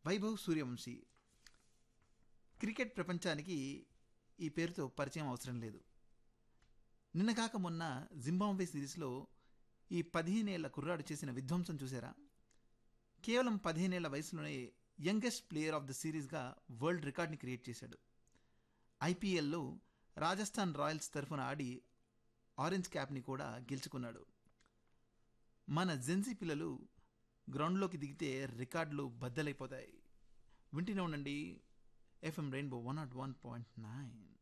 Vaibhav Suryavanshi cricket ప్రపంచానికి ఈ పేరుతో పరిచయం అవసరం లేదు నిన్న కాక మొన్న జింబాబ్వే సిరీస్లో ఈ పదిహేనేళ్ల కుర్రాడు చేసిన విధ్వంసం చూసారా కేవలం పదిహేనేళ్ల వయసులోనే యంగెస్ట్ ప్లేయర్ ఆఫ్ ద సిరీస్గా వరల్డ్ రికార్డ్ని క్రియేట్ చేశాడు ఐపీఎల్లో రాజస్థాన్ రాయల్స్ తరఫున ఆడి ఆరెంజ్ క్యాప్ని కూడా గెలుచుకున్నాడు మన జెన్సీ పిల్లలు గ్రౌండ్లోకి దిగితే రికార్డులు బద్దలైపోతాయి వింటూనే ఉండండి FM rainbow one nought one point nine